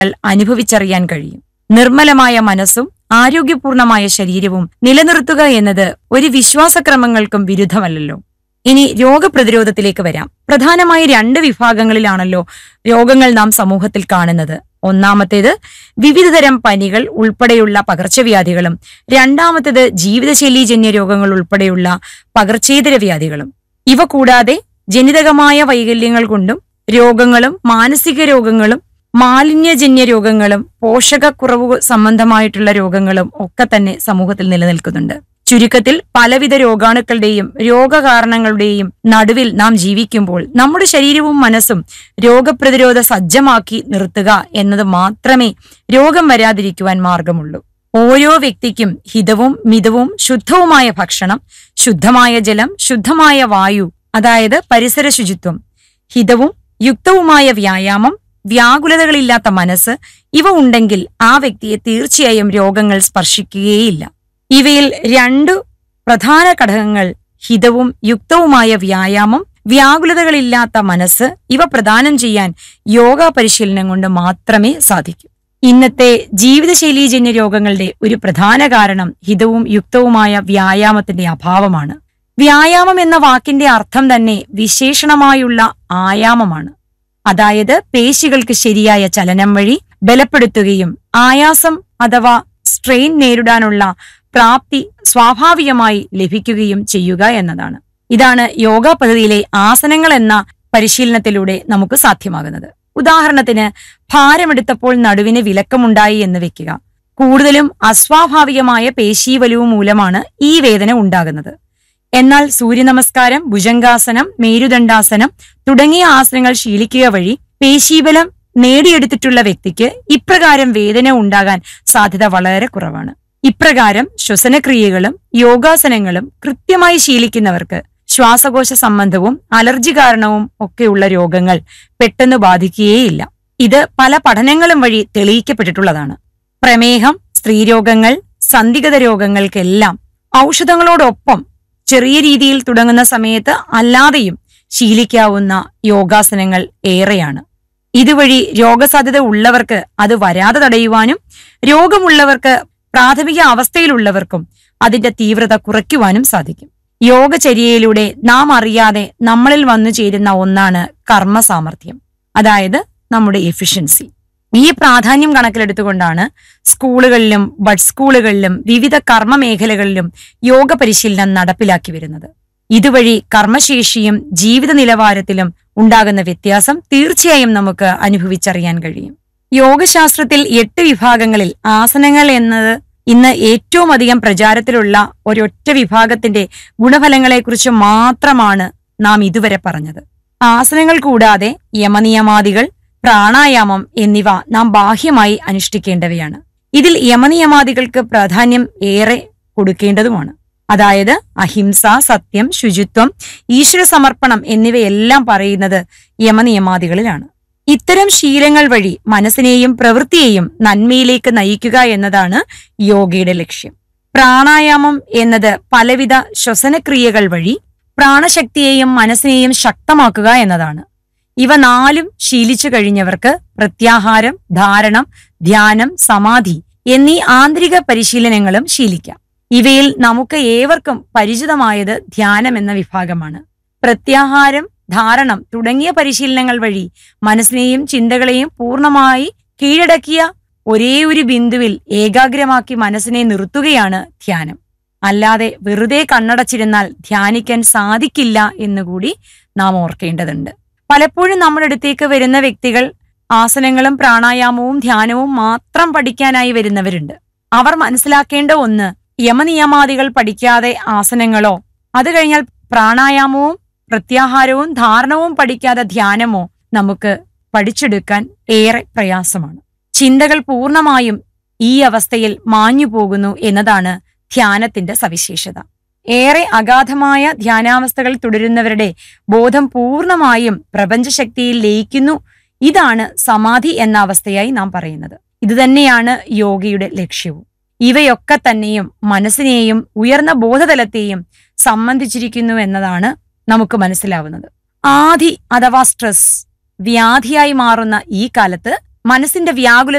അനുഭവിച്ചറിയാൻ കഴിയും നിർമ്മലമായ മനസ്സും ആരോഗ്യപൂർണമായ ശരീരവും നിലനിർത്തുക എന്നത് ഒരു വിശ്വാസക്രമങ്ങൾക്കും വിരുദ്ധമല്ലല്ലോ ഇനി രോഗപ്രതിരോധത്തിലേക്ക് വരാം പ്രധാനമായി രണ്ട് വിഭാഗങ്ങളിലാണല്ലോ രോഗങ്ങൾ നാം സമൂഹത്തിൽ കാണുന്നത് ഒന്നാമത്തേത് വിവിധതരം പനികൾ ഉൾപ്പെടെയുള്ള പകർച്ചവ്യാധികളും രണ്ടാമത്തേത് ജീവിതശൈലീജന്യ രോഗങ്ങൾ ഉൾപ്പെടെയുള്ള പകർച്ചേതര വ്യാധികളും ഇവ കൂടാതെ ജനിതകമായ വൈകല്യങ്ങൾ കൊണ്ടും രോഗങ്ങളും മാനസിക രോഗങ്ങളും മാലിന്യജന്യ രോഗങ്ങളും പോഷകക്കുറവ് സംബന്ധമായിട്ടുള്ള രോഗങ്ങളും ഒക്കെ തന്നെ സമൂഹത്തിൽ നിലനിൽക്കുന്നുണ്ട് ചുരുക്കത്തിൽ പലവിധ രോഗാണുക്കളുടെയും രോഗകാരണങ്ങളുടെയും നടുവിൽ നാം ജീവിക്കുമ്പോൾ നമ്മുടെ ശരീരവും മനസ്സും രോഗപ്രതിരോധ സജ്ജമാക്കി നിർത്തുക എന്നത് മാത്രമേ രോഗം വരാതിരിക്കുവാൻ മാർഗമുള്ളൂ ഓരോ വ്യക്തിക്കും ഹിതവും മിതവും ശുദ്ധവുമായ ഭക്ഷണം ശുദ്ധമായ ജലം ശുദ്ധമായ വായു അതായത് പരിസര ശുചിത്വം ഹിതവും യുക്തവുമായ വ്യായാമം വ്യാകുലതകളില്ലാത്ത മനസ്സ് ഇവ ഉണ്ടെങ്കിൽ ആ വ്യക്തിയെ തീർച്ചയായും രോഗങ്ങൾ സ്പർശിക്കുകയേയില്ല ഇവയിൽ രണ്ടു പ്രധാന ഘടകങ്ങൾ ഹിതവും യുക്തവുമായ വ്യായാമം വ്യാകുലതകളില്ലാത്ത മനസ്സ് ഇവ പ്രദാനം ചെയ്യാൻ യോഗ പരിശീലനം കൊണ്ട് മാത്രമേ സാധിക്കൂ ഇന്നത്തെ ജീവിതശൈലീജന്യ രോഗങ്ങളുടെ ഒരു പ്രധാന കാരണം ഹിതവും യുക്തവുമായ വ്യായാമത്തിന്റെ അഭാവമാണ് വ്യായാമം എന്ന വാക്കിന്റെ അർത്ഥം തന്നെ വിശേഷണമായുള്ള ആയാമമാണ് അതായത് പേശികൾക്ക് ശരിയായ ചലനം വഴി ബലപ്പെടുത്തുകയും ആയാസം അഥവാ സ്ട്രെയിൻ നേരിടാനുള്ള പ്രാപ്തി സ്വാഭാവികമായി ലഭിക്കുകയും ചെയ്യുക എന്നതാണ് ഇതാണ് യോഗ പദ്ധതിയിലെ ആസനങ്ങൾ എന്ന പരിശീലനത്തിലൂടെ നമുക്ക് സാധ്യമാകുന്നത് ഉദാഹരണത്തിന് ഭാരമെടുത്തപ്പോൾ നടുവിന് വിലക്കമുണ്ടായി എന്ന് വെക്കുക കൂടുതലും അസ്വാഭാവികമായ പേശീവലവും മൂലമാണ് ഈ വേദന ഉണ്ടാകുന്നത് എന്നാൽ സൂര്യനമസ്കാരം ഭുജംഗാസനം മേരുദണ്ഡാസനം തുടങ്ങിയ ആസനങ്ങൾ ശീലിക്കുക വഴി പേശീബലം നേടിയെടുത്തിട്ടുള്ള വ്യക്തിക്ക് ഇപ്രകാരം വേദന ഉണ്ടാകാൻ സാധ്യത വളരെ കുറവാണ് ഇപ്രകാരം ശ്വസനക്രിയകളും യോഗാസനങ്ങളും കൃത്യമായി ശീലിക്കുന്നവർക്ക് ശ്വാസകോശ സംബന്ധവും അലർജി കാരണവും ഒക്കെയുള്ള രോഗങ്ങൾ പെട്ടെന്ന് ബാധിക്കുകയേയില്ല ഇത് പല പഠനങ്ങളും വഴി തെളിയിക്കപ്പെട്ടിട്ടുള്ളതാണ് പ്രമേഹം സ്ത്രീരോഗങ്ങൾ സന്ധിഗത രോഗങ്ങൾക്കെല്ലാം ഔഷധങ്ങളോടൊപ്പം ചെറിയ രീതിയിൽ തുടങ്ങുന്ന സമയത്ത് അല്ലാതെയും ശീലിക്കാവുന്ന യോഗാസനങ്ങൾ ഏറെയാണ് ഇതുവഴി രോഗസാധ്യത ഉള്ളവർക്ക് അത് വരാതെ തടയുവാനും രോഗമുള്ളവർക്ക് പ്രാഥമിക അവസ്ഥയിലുള്ളവർക്കും അതിന്റെ തീവ്രത കുറയ്ക്കുവാനും സാധിക്കും യോഗചര്യയിലൂടെ നാം അറിയാതെ നമ്മളിൽ വന്നു ചേരുന്ന ഒന്നാണ് കർമ്മ സാമർഥ്യം അതായത് നമ്മുടെ എഫിഷ്യൻസി ഈ പ്രാധാന്യം കണക്കിലെടുത്തുകൊണ്ടാണ് സ്കൂളുകളിലും ബഡ് സ്കൂളുകളിലും വിവിധ കർമ്മ മേഖലകളിലും യോഗ പരിശീലനം നടപ്പിലാക്കി വരുന്നത് ഇതുവഴി കർമ്മശേഷിയും ജീവിത നിലവാരത്തിലും ഉണ്ടാകുന്ന വ്യത്യാസം തീർച്ചയായും നമുക്ക് അനുഭവിച്ചറിയാൻ കഴിയും യോഗശാസ്ത്രത്തിൽ എട്ട് വിഭാഗങ്ങളിൽ ആസനങ്ങൾ എന്നത് ഇന്ന് ഏറ്റവും അധികം പ്രചാരത്തിലുള്ള ഒരൊറ്റ വിഭാഗത്തിന്റെ ഗുണഫലങ്ങളെക്കുറിച്ച് മാത്രമാണ് നാം ഇതുവരെ പറഞ്ഞത് ആസനങ്ങൾ കൂടാതെ യമനിയമാദികൾ പ്രാണായാമം എന്നിവ നാം ബാഹ്യമായി അനുഷ്ഠിക്കേണ്ടവയാണ് ഇതിൽ യമനിയമാദികൾക്ക് പ്രാധാന്യം ഏറെ കൊടുക്കേണ്ടതുമാണ് അതായത് അഹിംസ സത്യം ശുചിത്വം ഈശ്വര സമർപ്പണം എന്നിവയെല്ലാം പറയുന്നത് യമനിയമാദികളിലാണ് ഇത്തരം ശീലങ്ങൾ വഴി മനസ്സിനെയും പ്രവൃത്തിയെയും നന്മയിലേക്ക് നയിക്കുക എന്നതാണ് യോഗയുടെ ലക്ഷ്യം പ്രാണായാമം എന്നത് പലവിധ ശ്വസനക്രിയകൾ വഴി പ്രാണശക്തിയെയും മനസ്സിനെയും ശക്തമാക്കുക എന്നതാണ് ഇവ നാലും ശീലിച്ചു കഴിഞ്ഞവർക്ക് പ്രത്യാഹാരം ധാരണം ധ്യാനം സമാധി എന്നീ ആന്തരിക പരിശീലനങ്ങളും ശീലിക്കാം ഇവയിൽ നമുക്ക് ഏവർക്കും പരിചിതമായത് ധ്യാനം എന്ന വിഭാഗമാണ് പ്രത്യാഹാരം ധാരണം തുടങ്ങിയ പരിശീലനങ്ങൾ വഴി മനസ്സിനെയും ചിന്തകളെയും പൂർണ്ണമായി കീഴടക്കിയ ഒരേ ഒരു ബിന്ദുവിൽ ഏകാഗ്രമാക്കി മനസ്സിനെ നിർത്തുകയാണ് ധ്യാനം അല്ലാതെ വെറുതെ കണ്ണടച്ചിരുന്നാൽ ധ്യാനിക്കാൻ സാധിക്കില്ല എന്നുകൂടി നാം ഓർക്കേണ്ടതുണ്ട് പലപ്പോഴും നമ്മുടെ അടുത്തേക്ക് വരുന്ന വ്യക്തികൾ ആസനങ്ങളും പ്രാണായാമവും ധ്യാനവും മാത്രം പഠിക്കാനായി വരുന്നവരുണ്ട് അവർ മനസ്സിലാക്കേണ്ട ഒന്ന് യമനിയമാദികൾ പഠിക്കാതെ ആസനങ്ങളോ അത് കഴിഞ്ഞാൽ പ്രാണായാമവും പ്രത്യാഹാരവും ധാരണവും പഠിക്കാതെ ധ്യാനമോ നമുക്ക് പഠിച്ചെടുക്കാൻ ഏറെ പ്രയാസമാണ് ചിന്തകൾ പൂർണ്ണമായും ഈ അവസ്ഥയിൽ മാഞ്ഞു പോകുന്നു എന്നതാണ് ധ്യാനത്തിന്റെ സവിശേഷത ഏറെ അഗാധമായ ധ്യാനാവസ്ഥകൾ തുടരുന്നവരുടെ ബോധം പൂർണ്ണമായും പ്രപഞ്ചശക്തിയിൽ ലയിക്കുന്നു ഇതാണ് സമാധി എന്ന അവസ്ഥയായി നാം പറയുന്നത് ഇതുതന്നെയാണ് യോഗയുടെ ലക്ഷ്യവും ഇവയൊക്കെ തന്നെയും മനസ്സിനെയും ഉയർന്ന ബോധതലത്തെയും സംബന്ധിച്ചിരിക്കുന്നു എന്നതാണ് നമുക്ക് മനസ്സിലാവുന്നത് ആധി അഥവാ സ്ട്രെസ് വ്യാധിയായി മാറുന്ന ഈ കാലത്ത് മനസ്സിന്റെ വ്യാകുലത